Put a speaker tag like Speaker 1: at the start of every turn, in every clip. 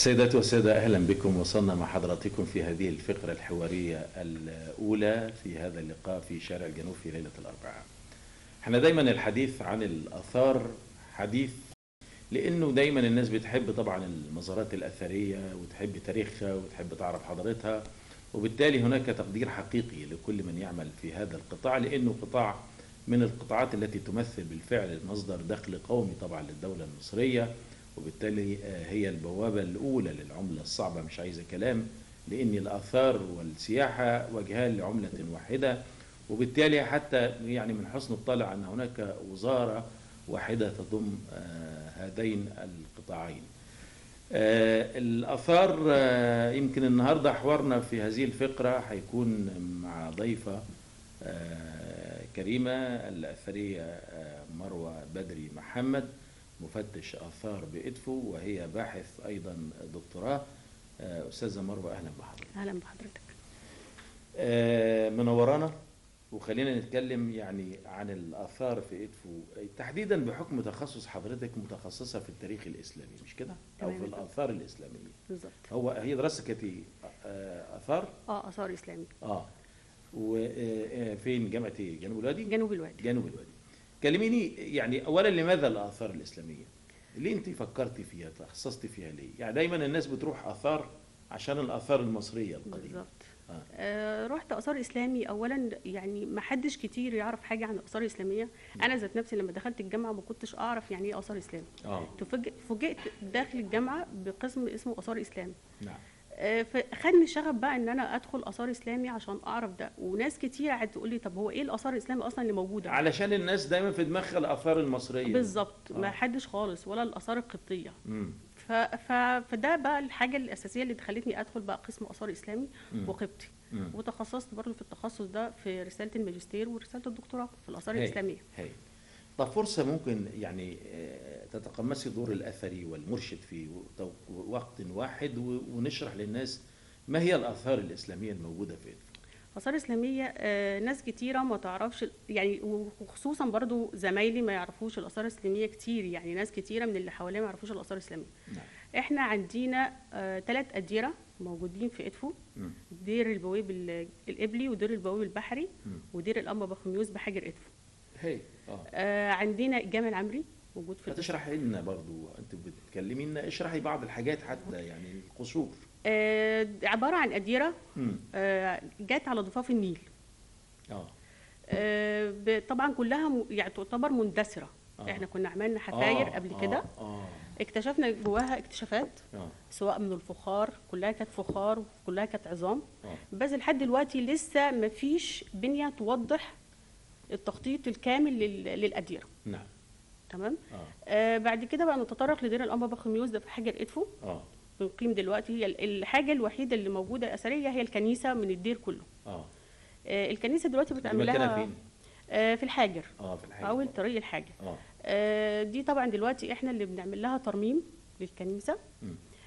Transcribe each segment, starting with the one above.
Speaker 1: سيداتي والسادة أهلا بكم وصلنا مع حضراتكم في هذه الفقرة الحوارية الأولى في هذا اللقاء في شارع الجنوب في ليلة الأربعاء احنا دايما الحديث عن الآثار حديث لأنه دايما الناس بتحب طبعا المزارات الأثرية وتحب تاريخها وتحب تعرف حضارتها وبالتالي هناك تقدير حقيقي لكل من يعمل في هذا القطاع لأنه قطاع من القطاعات التي تمثل بالفعل مصدر دخل قومي طبعا للدولة المصرية وبالتالي هي البوابة الأولى للعملة الصعبة مش عايزة كلام لأن الآثار والسياحة وجهان لعملة واحدة وبالتالي حتى يعني من حسن الطلع أن هناك وزارة واحدة تضم هذين القطاعين الآثار يمكن النهاردة حوارنا في هذه الفقرة هيكون مع ضيفة كريمة الأثرية مروة بدري محمد مفتش آثار بإدفو وهي باحث أيضا دكتوراه أستاذة مروة أهلا بحضرتك
Speaker 2: اهلا بحضرتك
Speaker 1: منورانا وخلينا نتكلم يعني عن الآثار في إدفو تحديدا بحكم تخصص حضرتك متخصصة في التاريخ الإسلامي مش كده؟ أو
Speaker 2: تمام.
Speaker 1: في الآثار الإسلامية
Speaker 2: بالظبط
Speaker 1: هو هي دراستك كانت آثار؟
Speaker 2: اه اثار اسلامي
Speaker 1: اه وفين جامعة ايه؟ جنوب الوادي؟
Speaker 2: جنوب الوادي
Speaker 1: جنوب الوادي كلميني يعني اولا لماذا الاثار الاسلاميه ليه انت فكرتي فيها تخصصتي فيها ليه يعني دايما الناس بتروح اثار عشان الاثار المصريه القديمه
Speaker 2: بالظبط
Speaker 1: آه.
Speaker 2: آه رحت اثار اسلامي اولا يعني ما حدش كتير يعرف حاجه عن الاثار الاسلاميه انا ذات نفسي لما دخلت الجامعه ما كنتش اعرف يعني ايه اثار اسلامي
Speaker 1: اه
Speaker 2: تفاجئ- فوجئت داخل الجامعه بقسم اسمه اثار اسلامي
Speaker 1: نعم
Speaker 2: آه، فخدني شغف بقى ان انا ادخل اثار اسلامي عشان اعرف ده وناس كتير قعدت تقول لي طب هو ايه الاثار الاسلامي اصلا اللي موجوده
Speaker 1: علشان الناس دايما في دماغها الاثار المصريه
Speaker 2: بالظبط
Speaker 1: آه.
Speaker 2: ما حدش خالص ولا الاثار القبطيه
Speaker 1: امم
Speaker 2: ف... ف... فده بقى الحاجه الاساسيه اللي خلتني ادخل بقى قسم اثار اسلامي
Speaker 1: مم.
Speaker 2: وقبطي
Speaker 1: مم.
Speaker 2: وتخصصت برضه في التخصص ده في رساله الماجستير ورساله الدكتوراه في الاثار
Speaker 1: هاي.
Speaker 2: الاسلاميه
Speaker 1: هاي طب فرصه ممكن يعني آه، تتقمصي دور الاثري والمرشد في تو- وقت واحد و- ونشرح للناس ما هي الاثار الاسلاميه الموجوده في إدفو
Speaker 2: اثار اسلاميه آه، ناس كتيره ما تعرفش يعني وخصوصا برضو زمايلي ما يعرفوش الاثار الاسلاميه كتير يعني ناس كتيره من اللي حواليا ما يعرفوش الاثار الاسلاميه
Speaker 1: نعم
Speaker 2: احنا عندنا ثلاث اديره موجودين في ادفو
Speaker 1: مم.
Speaker 2: دير البويب ال- القبلي ودير البويب البحري
Speaker 1: مم.
Speaker 2: ودير الانبا بخميوس بحجر ادفو
Speaker 1: هي اه
Speaker 2: آه، عندنا الجامع العمري موجود في
Speaker 1: فتشرحي لنا برضو انت بتكلمي لنا اشرحي بعض الحاجات حتى يعني القصور
Speaker 2: آه، عباره عن اديره
Speaker 1: امم
Speaker 2: آه، جت على ضفاف النيل
Speaker 1: اه
Speaker 2: آه، ب- طبعا كلها م- يعني تعتبر مندثره
Speaker 1: آه.
Speaker 2: احنا كنا عملنا حفاير
Speaker 1: آه،
Speaker 2: قبل
Speaker 1: آه،
Speaker 2: كده
Speaker 1: اه
Speaker 2: اكتشفنا جواها اكتشافات
Speaker 1: اه
Speaker 2: سواء من الفخار كلها كانت فخار كلها كانت عظام
Speaker 1: اه
Speaker 2: بس لحد دلوقتي لسه ما فيش بنيه توضح التخطيط الكامل لل- للاديره
Speaker 1: نعم
Speaker 2: تمام
Speaker 1: اه
Speaker 2: آه بعد كده بقى نتطرق لدير الانبا بخميوس ده في حجر ادفو
Speaker 1: اه
Speaker 2: بنقيم دلوقتي هي ال- الحاجه الوحيده اللي موجوده اثريه هي الكنيسه من الدير كله
Speaker 1: اه
Speaker 2: آه الكنيسه دلوقتي بتعمل
Speaker 1: مكانها
Speaker 2: لها
Speaker 1: فين؟
Speaker 2: آه في الحاجر
Speaker 1: اه في الحاجة
Speaker 2: اول طريق الحاجر
Speaker 1: اه
Speaker 2: آه دي طبعا دلوقتي احنا اللي بنعمل لها ترميم للكنيسه
Speaker 1: مم.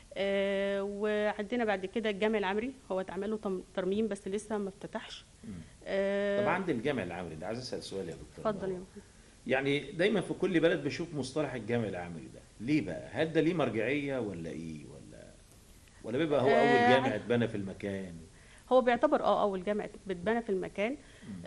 Speaker 2: آه وعندنا بعد كده الجامع العمري هو اتعمل له تم- ترميم بس لسه ما افتتحش
Speaker 1: مم.
Speaker 2: آه
Speaker 1: طب عند الجامع العمري ده عايز اسال سؤال يا دكتور
Speaker 2: اتفضل يا
Speaker 1: مروة.
Speaker 2: محمد.
Speaker 1: يعني دايما في كل بلد بشوف مصطلح الجامع العمري ده ليه بقى هل ده ليه مرجعيه ولا ايه ولا ولا بيبقى هو اول
Speaker 2: آه،
Speaker 1: جامع اتبنى في المكان
Speaker 2: هو بيعتبر اه اول جامع بتبنى في المكان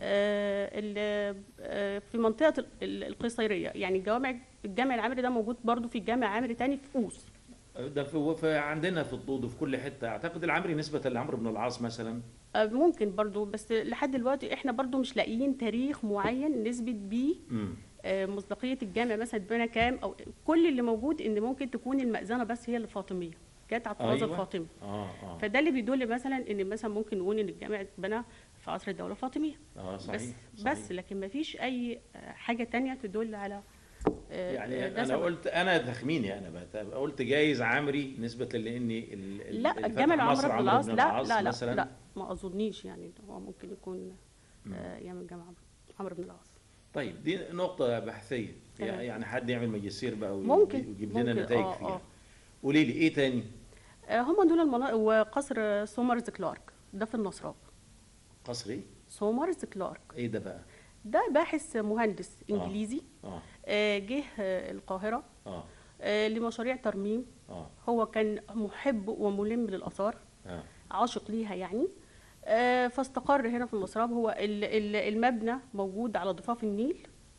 Speaker 2: آه ال- آه في منطقه ال- ال- القيصريه يعني جوامع الجامع العمري ده موجود برضو في جامع عمري تاني في قوس
Speaker 1: ده في, في عندنا في الطود وفي كل حته اعتقد العمري نسبه لعمرو بن العاص مثلا
Speaker 2: آه ممكن برضو بس لحد دلوقتي احنا برضو مش لاقيين تاريخ معين نثبت بيه
Speaker 1: امم
Speaker 2: آه، مصداقيه الجامع مثلا اتبنى كام او كل اللي موجود ان ممكن تكون المأذنه بس هي اللي فاطميه جت على الطراز
Speaker 1: أيوة.
Speaker 2: الفاطمي
Speaker 1: اه اه
Speaker 2: فده اللي بيدل مثلا ان مثلا ممكن نقول ان الجامع اتبنى في عصر الدوله الفاطميه
Speaker 1: اه صحيح
Speaker 2: بس
Speaker 1: صحيح.
Speaker 2: بس لكن ما فيش اي آه، حاجه تانية تدل على آه،
Speaker 1: يعني
Speaker 2: آه، ده
Speaker 1: انا
Speaker 2: سبب.
Speaker 1: قلت انا تخميني انا بقى قلت جايز عمري نسبه لان ال- ال-
Speaker 2: لا
Speaker 1: اللي
Speaker 2: الجامع
Speaker 1: فتح مصر
Speaker 2: عمرو بن العاص لا
Speaker 1: العاص
Speaker 2: لا لا
Speaker 1: مثلا
Speaker 2: لا ما اظنيش يعني هو ممكن يكون آه، ايام الجامع عمرو بن العاص
Speaker 1: طيب دي نقطة بحثية
Speaker 2: تمام.
Speaker 1: يعني حد يعمل ماجستير بقى وي-
Speaker 2: ممكن
Speaker 1: ويجيب لنا
Speaker 2: ممكن،
Speaker 1: نتائج
Speaker 2: آه،
Speaker 1: فيها
Speaker 2: آه.
Speaker 1: قولي لي ايه تاني
Speaker 2: آه، هم دول المناطق وقصر سومرز كلارك ده في النصراء
Speaker 1: قصر ايه
Speaker 2: سومرز كلارك
Speaker 1: ايه ده بقى
Speaker 2: ده باحث مهندس انجليزي
Speaker 1: اه
Speaker 2: آه، جه آه، القاهره
Speaker 1: اه
Speaker 2: آه، لمشاريع ترميم
Speaker 1: اه
Speaker 2: هو كان محب وملم للاثار
Speaker 1: اه
Speaker 2: عاشق ليها يعني آه، فاستقر هنا في المصراب هو ال- ال- المبنى موجود على ضفاف النيل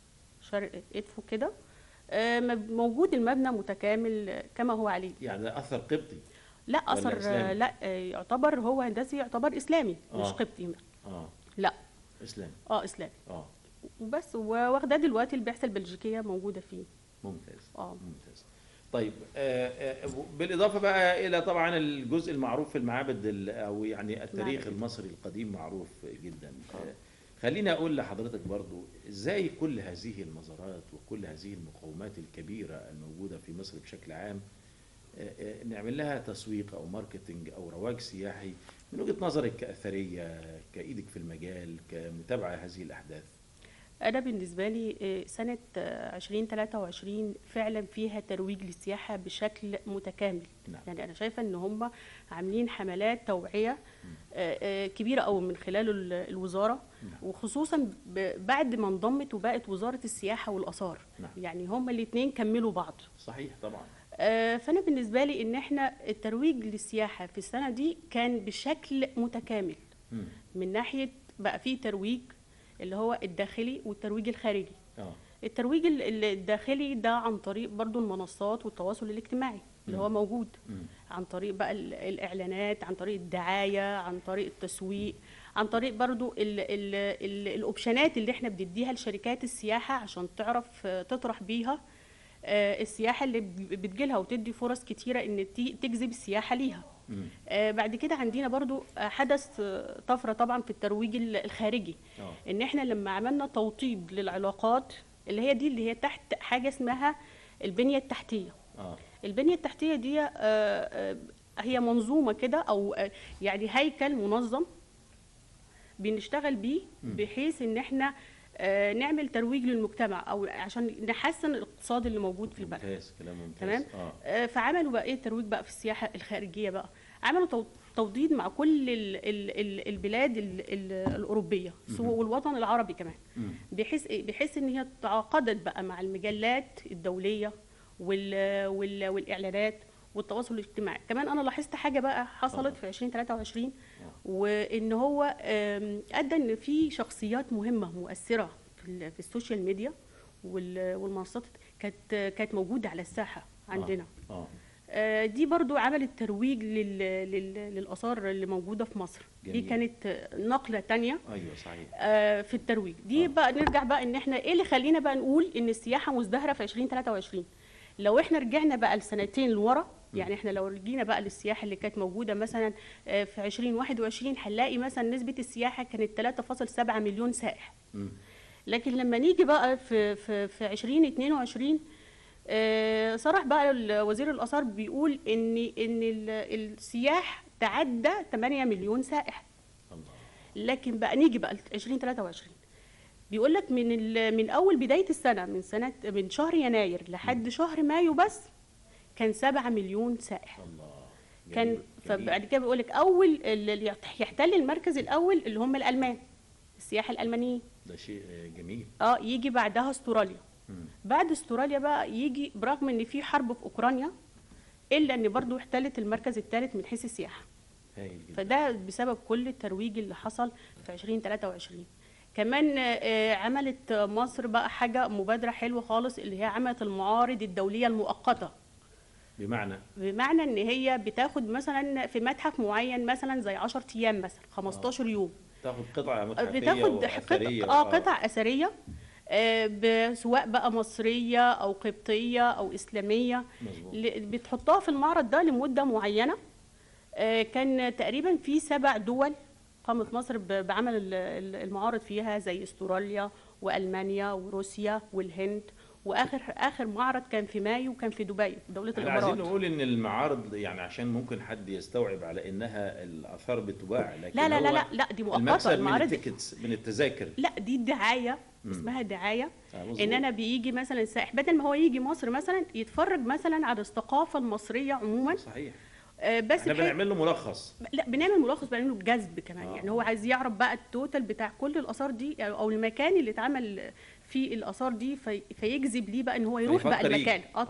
Speaker 2: شرق ادفو كده آه، مب- موجود المبنى متكامل كما هو عليه
Speaker 1: يعني ده اثر قبطي
Speaker 2: لا
Speaker 1: ولا
Speaker 2: اثر
Speaker 1: إسلامي؟
Speaker 2: لا آه، يعتبر هو هندسي يعتبر اسلامي مش
Speaker 1: آه.
Speaker 2: قبطي
Speaker 1: اه
Speaker 2: لا
Speaker 1: اسلام
Speaker 2: اه اسلامي
Speaker 1: اه
Speaker 2: وبس واخداه دلوقتي البعثه البلجيكيه موجوده فيه
Speaker 1: ممتاز
Speaker 2: اه
Speaker 1: ممتاز طيب آه، آه، بالاضافه بقى الى طبعا الجزء المعروف في المعابد ال- او يعني التاريخ
Speaker 2: معبد.
Speaker 1: المصري القديم معروف جدا آه، خليني اقول لحضرتك برضو ازاي كل هذه المزارات وكل هذه المقومات الكبيره الموجوده في مصر بشكل عام آه، آه، نعمل لها تسويق او ماركتنج او رواج سياحي من وجهه نظرك كاثريه كايدك في المجال كمتابعه هذه الاحداث
Speaker 2: انا بالنسبه لي آه، سنه آه، 2023 فعلا فيها ترويج للسياحه بشكل متكامل
Speaker 1: نعم.
Speaker 2: يعني انا شايفه ان هم عاملين حملات توعيه آه، آه، كبيره قوي من خلال ال- الوزاره
Speaker 1: نعم.
Speaker 2: وخصوصا ب- بعد ما انضمت وبقت وزاره السياحه والاثار
Speaker 1: نعم.
Speaker 2: يعني هم الاثنين كملوا بعض
Speaker 1: صحيح طبعا
Speaker 2: آه، فانا بالنسبه لي ان احنا الترويج للسياحه في السنه دي كان بشكل متكامل
Speaker 1: مم.
Speaker 2: من ناحيه بقى فيه ترويج اللي هو الداخلي والترويج الخارجي
Speaker 1: اه
Speaker 2: الترويج ال- ال- الداخلي ده عن طريق برضو المنصات والتواصل الاجتماعي اللي هو موجود
Speaker 1: مم.
Speaker 2: عن طريق بقى ال- الاعلانات عن طريق الدعايه عن طريق التسويق عن طريق برضو ال ال ال الاوبشنات اللي احنا بنديها لشركات السياحه عشان تعرف آه، تطرح بيها آه، السياحه اللي بتجيلها وتدي فرص كتيره ان تي- تجذب السياحه ليها
Speaker 1: مم.
Speaker 2: آه، بعد كده عندنا برضو آه، حدث آه، طفره طبعا في الترويج ال- الخارجي
Speaker 1: اه
Speaker 2: ان احنا لما عملنا توطيد للعلاقات اللي هي دي اللي هي تحت حاجه اسمها البنيه التحتيه
Speaker 1: اه
Speaker 2: البنيه التحتيه دي آه، آه، هي منظومه كده او آه، يعني هيكل منظم بنشتغل بيه
Speaker 1: مم.
Speaker 2: بحيث ان احنا آه، نعمل ترويج للمجتمع او عشان نحسن الاقتصاد اللي موجود في البلد
Speaker 1: ممتاز كلام ممتاز
Speaker 2: تمام
Speaker 1: اه
Speaker 2: آه، فعملوا بقى ايه الترويج بقى في السياحه الخارجيه بقى عملوا تو- توطيد مع كل ال ال ال البلاد ال ال الاوروبيه سو- والوطن العربي كمان
Speaker 1: مم.
Speaker 2: بحيث ايه بحيث ان هي تعاقدت بقى مع المجلات الدوليه وال وال والاعلانات والتواصل الاجتماعي كمان انا لاحظت حاجه بقى حصلت في 2023 وان هو آم، ادى ان في شخصيات مهمه مؤثره في ال- في السوشيال ميديا وال- والمنصات كانت كانت موجوده على الساحه عندنا
Speaker 1: اه
Speaker 2: آه، دي برضو عملت ترويج لل... لل... للآثار اللي موجودة في مصر دي
Speaker 1: جميل.
Speaker 2: كانت آه، نقلة تانية
Speaker 1: ايوه صحيح
Speaker 2: آه، في الترويج دي
Speaker 1: آه.
Speaker 2: بقى نرجع بقى ان احنا ايه اللي خلينا بقى نقول ان السياحة مزدهرة في 2023 لو احنا رجعنا بقى لسنتين لورا يعني احنا لو رجينا بقى للسياحة اللي كانت موجودة مثلا آه، في 2021 هنلاقي مثلا نسبة السياحة كانت 3.7 مليون سائح
Speaker 1: مم.
Speaker 2: لكن لما نيجي بقى في في في 2022 آه، صرح بقى ال- وزير الاثار بيقول ان ان ال- السياح تعدى 8 مليون سائح
Speaker 1: الله
Speaker 2: لكن بقى نيجي بقى ل 2023 بيقول لك من ال- من اول بدايه السنه من سنه من شهر يناير لحد شهر مايو بس كان 7 مليون سائح
Speaker 1: الله
Speaker 2: كان
Speaker 1: جميل، جميل.
Speaker 2: فبعد كده بيقول لك اول اللي يحت- يحتل المركز الاول اللي هم الالمان السياح الالمانيين
Speaker 1: ده شيء آه، جميل
Speaker 2: اه يجي بعدها استراليا
Speaker 1: مم.
Speaker 2: بعد استراليا بقى يجي برغم ان في حرب في اوكرانيا الا ان برضو احتلت المركز الثالث من حيث السياحه
Speaker 1: هايل جدا
Speaker 2: فده بسبب كل الترويج اللي حصل في 2023 كمان آه، عملت مصر بقى حاجه مبادره حلوه خالص اللي هي عملت المعارض الدوليه المؤقته
Speaker 1: بمعنى
Speaker 2: بمعنى ان هي بتاخد مثلا في متحف معين مثلا زي 10 ايام مثلا 15 يوم
Speaker 1: تاخد قطعة متحفية
Speaker 2: بتاخد
Speaker 1: وأثرية
Speaker 2: قطع اه قطع اثريه آه، ب- سواء بقى مصريه او قبطيه او اسلاميه
Speaker 1: مظبوط
Speaker 2: ل- بتحطها في المعرض ده لمده معينه آه، كان تقريبا في سبع دول قامت مصر ب- بعمل ال- ال- المعارض فيها زي استراليا والمانيا وروسيا والهند واخر اخر معرض كان في مايو وكان في دبي دوله
Speaker 1: احنا عايزين
Speaker 2: الامارات
Speaker 1: نقول ان المعارض يعني عشان ممكن حد يستوعب على انها الاثار بتباع لكن
Speaker 2: لا لا لا
Speaker 1: هو
Speaker 2: لا لا دي مؤقته
Speaker 1: المكسب من
Speaker 2: المعارض
Speaker 1: التيكتس من التذاكر
Speaker 2: لا دي دعايه
Speaker 1: مم.
Speaker 2: اسمها دعايه
Speaker 1: آه، مظبوط.
Speaker 2: ان انا بيجي مثلا سائح بدل ما هو يجي مصر مثلا يتفرج مثلا على الثقافه المصريه عموما
Speaker 1: صحيح
Speaker 2: آه، بس
Speaker 1: احنا
Speaker 2: بحيث-
Speaker 1: بنعمل له ملخص
Speaker 2: لا بنعمل ملخص بنعمل له جذب كمان
Speaker 1: آه.
Speaker 2: يعني هو عايز يعرف بقى التوتال بتاع كل الاثار دي او المكان اللي اتعمل فيه الاثار دي في فيجذب ليه بقى ان هو يروح بقى
Speaker 1: فيفكر يجي.
Speaker 2: المكان اه طبعا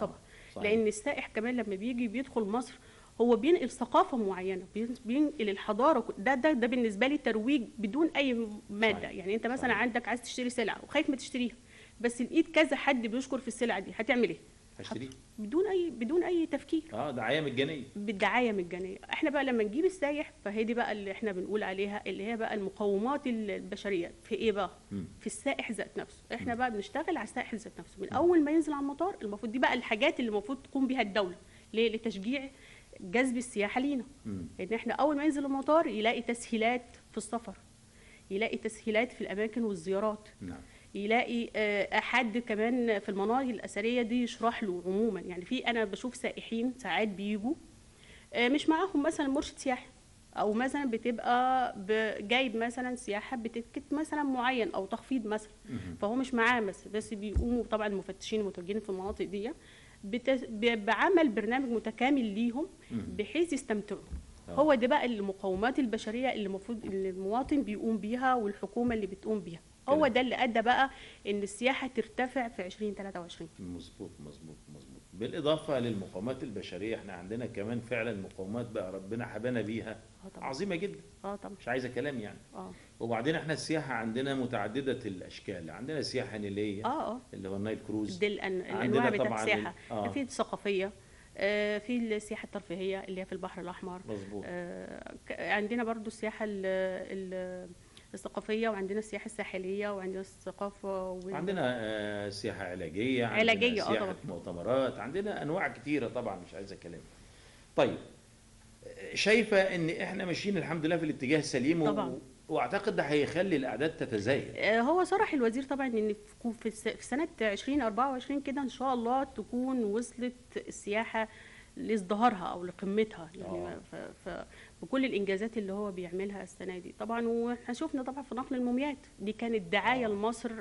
Speaker 1: صحيح.
Speaker 2: لان السائح كمان لما بيجي بيدخل مصر هو بينقل ثقافه معينه بين- بينقل الحضاره ده ده ده بالنسبه لي ترويج بدون اي ماده
Speaker 1: صحيح.
Speaker 2: يعني انت مثلا
Speaker 1: صحيح.
Speaker 2: عندك عايز تشتري سلعه وخايف ما تشتريها بس لقيت كذا حد بيشكر في السلعه دي هتعمل ايه
Speaker 1: هشتريه
Speaker 2: بدون اي بدون اي تفكير
Speaker 1: اه دعايه مجانيه
Speaker 2: بالدعايه مجانيه احنا بقى لما نجيب السايح فهي دي بقى اللي احنا بنقول عليها اللي هي بقى المقومات البشريه في ايه بقى
Speaker 1: مم.
Speaker 2: في السائح ذات نفسه احنا بقى بنشتغل على السائح ذات نفسه من اول ما ينزل على المطار المفروض دي بقى الحاجات اللي المفروض تقوم بيها الدوله ليه لتشجيع جذب السياحه لينا
Speaker 1: مم.
Speaker 2: ان احنا اول ما ينزل المطار يلاقي تسهيلات في السفر يلاقي تسهيلات في الاماكن والزيارات
Speaker 1: نعم
Speaker 2: يلاقي آه، حد كمان في المناطق الاثريه دي يشرح له عموما يعني في انا بشوف سائحين ساعات بيجوا آه، مش معاهم مثلا مرشد سياحي او مثلا بتبقى ب- جايب مثلا سياحه بتكت مثلا معين او تخفيض مثلا
Speaker 1: مهم.
Speaker 2: فهو مش معاه بس بس بيقوموا طبعا المفتشين المتواجدين في المناطق دي بت- ب- بعمل برنامج متكامل ليهم
Speaker 1: مهم.
Speaker 2: بحيث يستمتعوا
Speaker 1: آه.
Speaker 2: هو ده بقى المقومات البشريه اللي المفروض اللي المواطن بيقوم بيها والحكومه اللي بتقوم بيها هو
Speaker 1: كلام.
Speaker 2: ده اللي ادى بقى ان السياحه ترتفع في 2023
Speaker 1: مظبوط مظبوط مظبوط بالاضافه للمقومات البشريه احنا عندنا كمان فعلا مقومات بقى ربنا حبانا بيها
Speaker 2: اه طبعا
Speaker 1: عظيمه جدا
Speaker 2: اه طبعا
Speaker 1: مش عايزه كلام يعني
Speaker 2: اه
Speaker 1: وبعدين احنا السياحه عندنا متعدده الاشكال عندنا سياحه نيليه
Speaker 2: اه اه
Speaker 1: اللي هو النايل كروز
Speaker 2: دي الأن-
Speaker 1: عندنا
Speaker 2: الانواع بتاعت
Speaker 1: طبعاً
Speaker 2: السياحه
Speaker 1: ال- آه.
Speaker 2: في الثقافيه آه، في السياحه الترفيهيه اللي هي في البحر الاحمر
Speaker 1: مظبوط
Speaker 2: آه، ك- عندنا برضو السياحه ال- ال- الثقافيه وعندنا السياحه الساحليه وعندنا الثقافه وال-
Speaker 1: عندنا آه، سياحه علاجيه عندنا
Speaker 2: علاجية، آه
Speaker 1: سياحه
Speaker 2: طبعاً.
Speaker 1: مؤتمرات عندنا انواع كتيره طبعا مش عايزه كلام طيب آه، شايفه ان احنا ماشيين الحمد لله في الاتجاه السليم و-
Speaker 2: طبعاً.
Speaker 1: واعتقد ده هيخلي الاعداد تتزايد
Speaker 2: آه، هو صرح الوزير طبعا ان في- في الس- في سنه 2024 كده ان شاء الله تكون وصلت السياحه لازدهارها او لقمتها يعني
Speaker 1: آه.
Speaker 2: ف ف بكل الانجازات اللي هو بيعملها السنه دي طبعا واحنا شفنا طبعا في نقل الموميات دي كانت دعايه
Speaker 1: آه.
Speaker 2: لمصر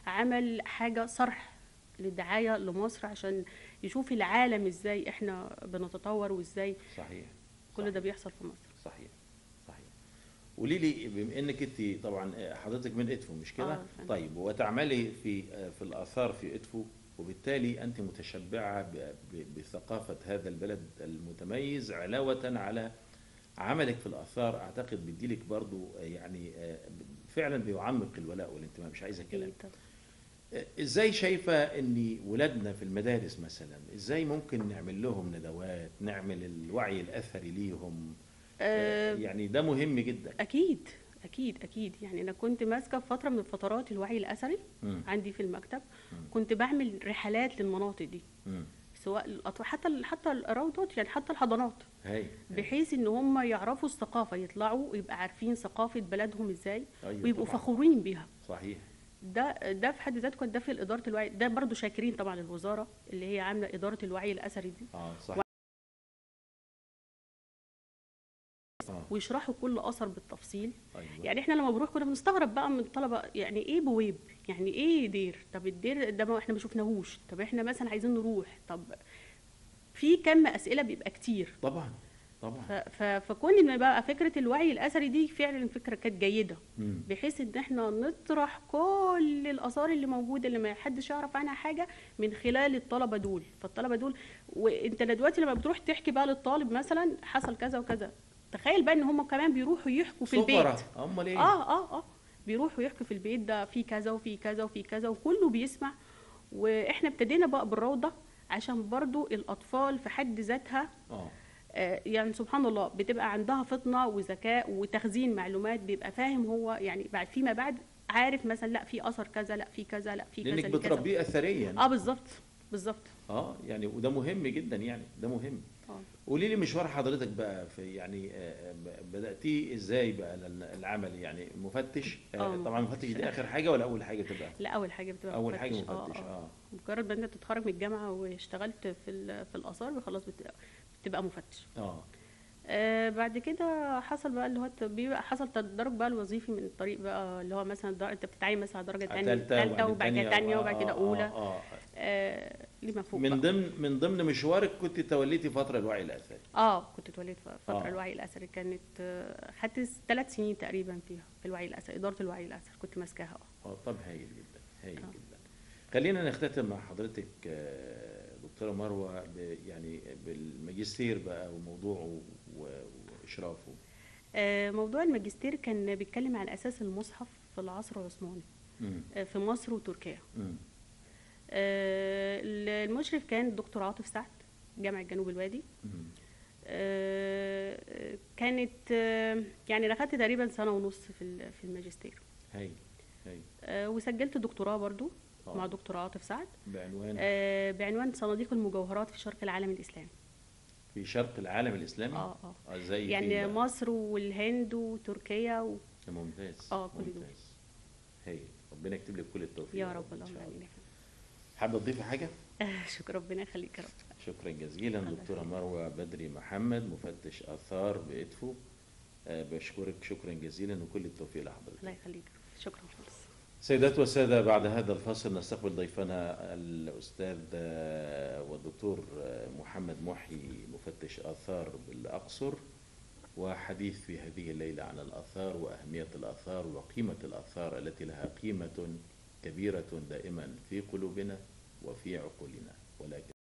Speaker 2: عمل حاجه صرح للدعايه لمصر عشان يشوف العالم ازاي احنا بنتطور وازاي
Speaker 1: صحيح
Speaker 2: كل
Speaker 1: صحيح.
Speaker 2: ده بيحصل في مصر
Speaker 1: صحيح صحيح قولي لي بما انك انت طبعا حضرتك من ادفو مش كده
Speaker 2: آه، فعلا.
Speaker 1: طيب وتعملي في في الاثار في ادفو وبالتالي انت متشبعه ب- ب- بثقافه هذا البلد المتميز علاوه على عملك في الاثار اعتقد بيديلك برضو يعني آه، فعلا بيعمق الولاء والانتماء مش عايزه كلام
Speaker 2: أكيد طبعاً.
Speaker 1: ازاي شايفه ان ولادنا في المدارس مثلا ازاي ممكن نعمل لهم ندوات نعمل الوعي الاثري ليهم
Speaker 2: آه،
Speaker 1: يعني ده مهم جدا
Speaker 2: اكيد اكيد اكيد يعني انا كنت ماسكه في فتره من الفترات الوعي الاثري
Speaker 1: مم.
Speaker 2: عندي في المكتب
Speaker 1: مم.
Speaker 2: كنت بعمل رحلات للمناطق دي
Speaker 1: مم.
Speaker 2: سواء الأطفال حتى ال- حتى الروضات يعني حتى الحضانات
Speaker 1: هاي هاي.
Speaker 2: بحيث ان هم يعرفوا الثقافه يطلعوا ويبقى عارفين ثقافه بلدهم ازاي
Speaker 1: أيوة
Speaker 2: ويبقوا
Speaker 1: طبعاً.
Speaker 2: فخورين بيها
Speaker 1: صحيح
Speaker 2: ده ده في حد ذاته كان ده في اداره الوعي ده برضو شاكرين طبعا الوزاره اللي هي عامله اداره الوعي الاثري دي
Speaker 1: اه صحيح اه
Speaker 2: ويشرحوا كل اثر بالتفصيل
Speaker 1: ايوه
Speaker 2: يعني احنا لما بنروح كنا بنستغرب بقى من الطلبه يعني ايه بويب يعني ايه دير طب الدير ده ما احنا ما شفناهوش طب احنا مثلا عايزين نروح طب في كم اسئله بيبقى كتير
Speaker 1: طبعا
Speaker 2: ف-
Speaker 1: طبعا
Speaker 2: ف- فكون ان بقى فكره الوعي الاثري دي فعلا فكره كانت جيده
Speaker 1: مم.
Speaker 2: بحيث ان احنا نطرح كل الاثار اللي موجوده اللي ما حدش يعرف عنها حاجه من خلال الطلبه دول فالطلبه دول وانت دلوقتي لما بتروح تحكي بقى للطالب مثلا حصل كذا وكذا تخيل بقى ان هم كمان بيروحوا يحكوا في البيت
Speaker 1: سفرة امال ايه
Speaker 2: اه اه اه بيروحوا يحكوا في البيت ده في كذا وفي كذا وفي كذا وكله بيسمع واحنا ابتدينا بقى بالروضه عشان برضو الاطفال في حد ذاتها
Speaker 1: اه
Speaker 2: آه، يعني سبحان الله بتبقى عندها فطنه وذكاء وتخزين معلومات بيبقى فاهم هو يعني بعد فيما بعد عارف مثلا لا في اثر كذا لا في كذا لا في كذا
Speaker 1: لانك
Speaker 2: في كذا.
Speaker 1: بتربيه اثريا
Speaker 2: اه بالظبط بالظبط
Speaker 1: اه يعني وده مهم جدا يعني ده مهم
Speaker 2: اه
Speaker 1: قولي لي مشوار حضرتك بقى في يعني آه، ب- بداتيه ازاي بقى لل- العمل يعني مفتش آه،
Speaker 2: آه،
Speaker 1: طبعا مفتش دي اخر حاجه ولا اول حاجه تبقى
Speaker 2: لا اول حاجه بتبقى
Speaker 1: اول حاجه
Speaker 2: مفتش.
Speaker 1: مفتش اه
Speaker 2: مجرد ما انت تتخرج من الجامعه واشتغلت في ال- في الاثار خلاص بتبقى, بتبقى مفتش
Speaker 1: اه
Speaker 2: آه بعد كده حصل بقى اللي هو الت- بيبقى حصل تدرج بقى الوظيفي من الطريق بقى اللي هو مثلا در... انت بتتعين مثلا على درجه ثانيه ثالثه وبعد كده ثانيه وبعد كده اولى
Speaker 1: آه آه.
Speaker 2: آه لما فوق
Speaker 1: من
Speaker 2: بقى.
Speaker 1: ضمن من ضمن مشوارك كنت توليتي فتره الوعي الاثري
Speaker 2: اه كنت اتولدت ف- فتره
Speaker 1: آه.
Speaker 2: الوعي الاثري كانت آه، خدت ثلاث سنين تقريبا فيها في الوعي الاثري اداره الوعي الاثري كنت ماسكاها اه
Speaker 1: اه طب هايل جدا هايل
Speaker 2: آه.
Speaker 1: جدا خلينا نختتم مع حضرتك آه، دكتورة مروة ب- يعني بالماجستير بقى وموضوعه و- وإشرافه
Speaker 2: آه، موضوع الماجستير كان بيتكلم عن اساس المصحف في العصر العثماني
Speaker 1: مم.
Speaker 2: آه، في مصر وتركيا
Speaker 1: مم.
Speaker 2: آه، المشرف كان الدكتور عاطف سعد جامعة جنوب الوادي
Speaker 1: مم.
Speaker 2: آه، كانت آه، يعني انا خدت تقريبا سنه ونص في ال- في الماجستير
Speaker 1: هاي هاي
Speaker 2: آه، وسجلت دكتوراه برضو
Speaker 1: آه.
Speaker 2: مع دكتور عاطف سعد
Speaker 1: بعنوان
Speaker 2: آه، بعنوان صناديق المجوهرات في شرق العالم الاسلامي
Speaker 1: في شرق العالم الإسلامي
Speaker 2: اه اه
Speaker 1: آه، زي فين
Speaker 2: يعني
Speaker 1: بقى؟
Speaker 2: مصر والهند وتركيا و...
Speaker 1: ممتاز
Speaker 2: آه، كل دول.
Speaker 1: ممتاز هاي ربنا يكتب لك كل التوفيق
Speaker 2: يا رب
Speaker 1: إن
Speaker 2: اللهم
Speaker 1: شاء الله.
Speaker 2: امين
Speaker 1: حابة تضيفي حاجة؟
Speaker 2: آه، شكرا ربنا يخليك يا رب
Speaker 1: شكرا جزيلا
Speaker 2: الله
Speaker 1: دكتورة
Speaker 2: يخليك.
Speaker 1: مروة بدري محمد مفتش آثار بإدفو آه، بشكرك شكرا جزيلا وكل التوفيق لحضرتك
Speaker 2: الله يخليك شكرا خالص
Speaker 1: سيدات والسادة بعد هذا الفصل نستقبل ضيفنا الأستاذ آه، والدكتور آه، محمد محي مفتش آثار بالأقصر وحديث في هذه الليلة عن الآثار وأهمية الآثار وقيمة الآثار التي لها قيمة كبيرة دائما في قلوبنا وفي عقولنا ولكن